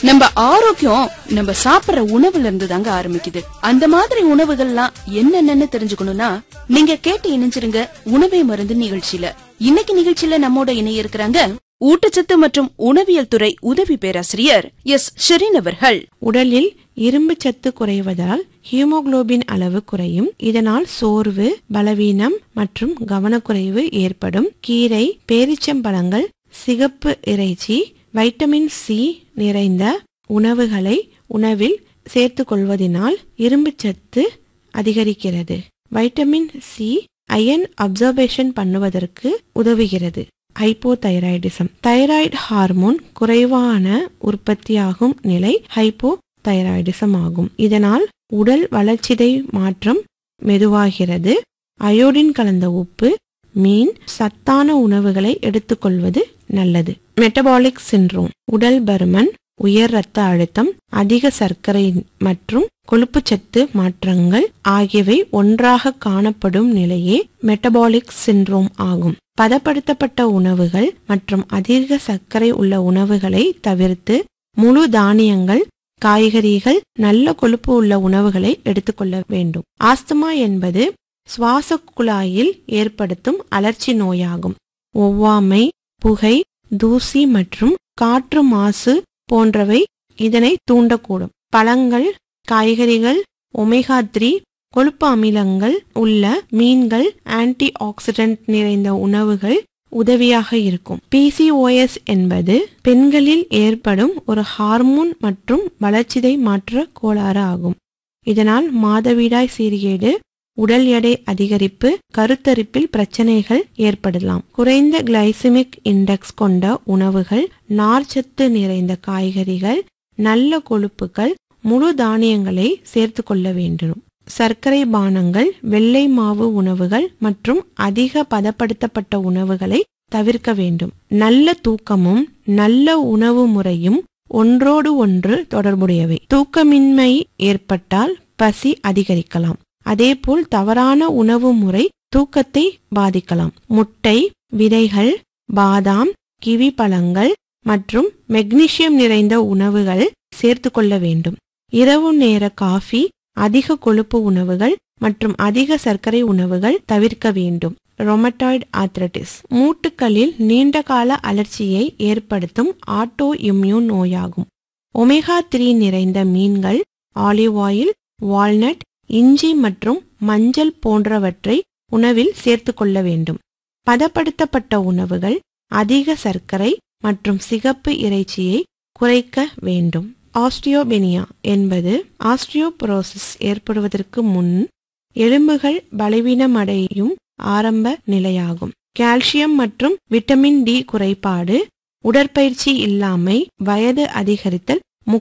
நம்ம ஆரோக்கியம் நம்ம சாப்பிடுற உணவுல இருந்து தாங்க ஆரம்பிக்குது அந்த மாதிரி உணவுகள்லாம் என்னென்னு தெரிஞ்சுக்கணும்னா நீங்க கேட்டு இணைஞ்சிருங்க உணவே மருந்து நிகழ்ச்சியில இன்னைக்கு நிகழ்ச்சியில நம்மோட இணைய இருக்கிறாங்க ஊட்டச்சத்து மற்றும் உணவியல் துறை உதவி பேராசிரியர் எஸ் ஷெரீன் அவர்கள் உடலில் இரும்பு சத்து குறைவதால் ஹீமோகுளோபின் அளவு குறையும் இதனால் சோர்வு பலவீனம் மற்றும் கவனக்குறைவு ஏற்படும் கீரை பேரிச்சம்பழங்கள் சிகப்பு இறைச்சி வைட்டமின் சி நிறைந்த உணவுகளை உணவில் சேர்த்துக் கொள்வதினால் இரும்பு சத்து அதிகரிக்கிறது வைட்டமின் சி அயன் அப்சர்வேஷன் பண்ணுவதற்கு உதவுகிறது ஹைப்போதைராய்டிசம் தைராய்டு ஹார்மோன் குறைவான உற்பத்தியாகும் நிலை ஹைப்போ தைராய்டிசம் ஆகும் இதனால் உடல் வளர்ச்சிதை மாற்றம் மெதுவாகிறது அயோடின் கலந்த உப்பு மீன் சத்தான உணவுகளை எடுத்துக்கொள்வது நல்லது மெட்டபாலிக் சின்ரோம் உடல் பருமன் உயர் இரத்த அழுத்தம் அதிக சர்க்கரை மற்றும் கொழுப்புச்சத்து மாற்றங்கள் ஆகியவை ஒன்றாக காணப்படும் நிலையே மெட்டபாலிக் சின்ரோம் ஆகும் பதப்படுத்தப்பட்ட உணவுகள் மற்றும் அதிக சர்க்கரை உள்ள உணவுகளை தவிர்த்து முழு தானியங்கள் காய்கறிகள் நல்ல கொழுப்பு உள்ள உணவுகளை எடுத்துக்கொள்ள வேண்டும் ஆஸ்துமா என்பது சுவாச குழாயில் ஏற்படுத்தும் அலர்ச்சி நோயாகும் ஒவ்வாமை புகை தூசி மற்றும் காற்று மாசு போன்றவை இதனை தூண்டக்கூடும் பழங்கள் காய்கறிகள் ஒமேகா த்ரீ கொழுப்பு அமிலங்கள் உள்ள மீன்கள் ஆன்டி ஆக்சிடென்ட் நிறைந்த உணவுகள் உதவியாக இருக்கும் பிசிஓஎஸ் என்பது பெண்களில் ஏற்படும் ஒரு ஹார்மோன் மற்றும் வளர்ச்சிதை மாற்ற கோளாறு ஆகும் இதனால் மாதவிடாய் சீர்கேடு உடல் எடை அதிகரிப்பு கருத்தரிப்பில் பிரச்சனைகள் ஏற்படலாம் குறைந்த கிளைசிமிக் இண்டெக்ஸ் கொண்ட உணவுகள் நார்ச்சத்து நிறைந்த காய்கறிகள் நல்ல கொழுப்புகள் முழு தானியங்களை சேர்த்து கொள்ள வேண்டும் சர்க்கரை பானங்கள் வெள்ளை மாவு உணவுகள் மற்றும் அதிக பதப்படுத்தப்பட்ட உணவுகளை தவிர்க்க வேண்டும் நல்ல தூக்கமும் நல்ல உணவு முறையும் ஒன்றோடு ஒன்று தொடர்புடையவை தூக்கமின்மை ஏற்பட்டால் பசி அதிகரிக்கலாம் அதேபோல் தவறான உணவு முறை தூக்கத்தை பாதிக்கலாம் முட்டை விதைகள் பாதாம் கிவி பழங்கள் மற்றும் மெக்னீசியம் நிறைந்த உணவுகள் சேர்த்து கொள்ள வேண்டும் இரவு நேர காஃபி அதிக கொழுப்பு உணவுகள் மற்றும் அதிக சர்க்கரை உணவுகள் தவிர்க்க வேண்டும் ரொமட்டாய்டு ஆத்ரட்டிஸ் மூட்டுகளில் நீண்டகால அலர்ச்சியை ஏற்படுத்தும் ஆட்டோ இம்யூன் நோயாகும் ஒமேகா த்ரீ நிறைந்த மீன்கள் ஆலிவ் ஆயில் வால்நட் இஞ்சி மற்றும் மஞ்சள் போன்றவற்றை உணவில் சேர்த்து கொள்ள வேண்டும் பதப்படுத்தப்பட்ட உணவுகள் அதிக சர்க்கரை மற்றும் சிகப்பு இறைச்சியை குறைக்க வேண்டும் ஆஸ்டியோபெனியா என்பது ஆஸ்டியோபரோசிஸ் ஏற்படுவதற்கு முன் எலும்புகள் பலவீனமடையும் ஆரம்ப நிலையாகும் கால்சியம் மற்றும் விட்டமின் டி குறைபாடு உடற்பயிற்சி இல்லாமை வயது அதிகரித்தல்